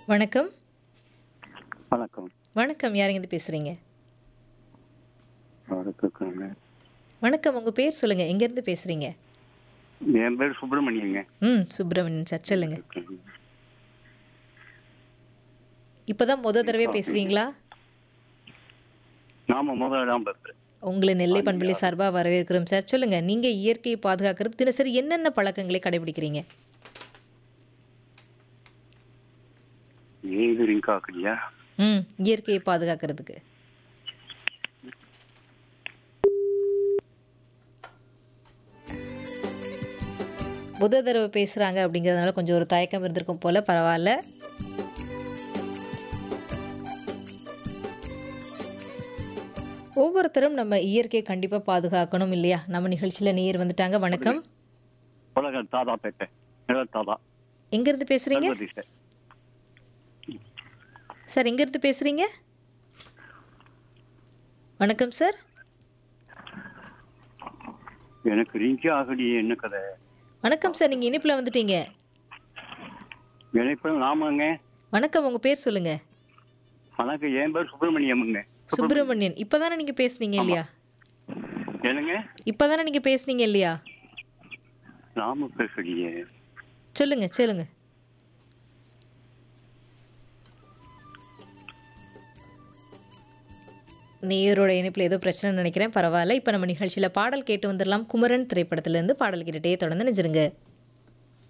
வணக்கம் வணக்கம் வணக்கம் யாருங்க பேசுறீங்க வணக்கங்க வணக்கம் உங்க பேர் சொல்லுங்க எங்க இருந்து பேசுறீங்க என் பேர் சுப்பிரமணியங்க ம் சுப்பிரமணியன் சார் சொல்லுங்க இப்பதான் முத தடவை பேசுறீங்களா நாம முதல்ல தான் பேசுறேன் உங்களை நெல்லை பண்புலி சார்பா வரவேற்கிறோம் சார் சொல்லுங்க நீங்க இயற்கையை பாதுகாக்கிறது தினசரி என்னென்ன பழக்கங்களை கடைபிடிக்கிறீங்க ஏது ரிங்க் ஆக்குறியா ம் இயற்கையை பாதுகாக்கிறதுக்கு முத தடவை பேசுறாங்க அப்படிங்கிறதுனால கொஞ்சம் ஒரு தயக்கம் இருந்திருக்கும் போல பரவாயில்ல ஒவ்வொருத்தரும் நம்ம இயற்கையை கண்டிப்பா பாதுகாக்கணும் இல்லையா நம்ம நிகழ்ச்சியில நேர் வந்துட்டாங்க வணக்கம் உலக தாதா பேட்டை நிழல் தாதா எங்க இருந்து பேசுறீங்க சர்வதேச சார் எங்க இருந்து பேசுறீங்க வணக்கம் சார் எனக்கு ரிங்க் ஆகலையே என்ன கதை வணக்கம் சார் நீங்க இனிப்புல வந்துட்டீங்க எனக்கு நாமங்க வணக்கம் உங்க பேர் சொல்லுங்க வணக்கம் என் பேர் சுப்பிரமணியம்ங்க சுப்பிரமணியன் இப்பதானே நீங்க பேசுனீங்க இல்லையா என்னங்க இப்பதானே நீங்க பேசுனீங்க இல்லையா நாம பேசலையே சொல்லுங்க சொல்லுங்க நேயரோட இணைப்பில் ஏதோ பிரச்சனை நினைக்கிறேன் பரவாயில்ல இப்போ நம்ம நிகழ்ச்சியில் பாடல் கேட்டு வந்துடலாம் குமரன் திரைப்படத்திலேருந்து பாடல் கேட்டுட்டே தொடர்ந்து நினைச்சிருங்க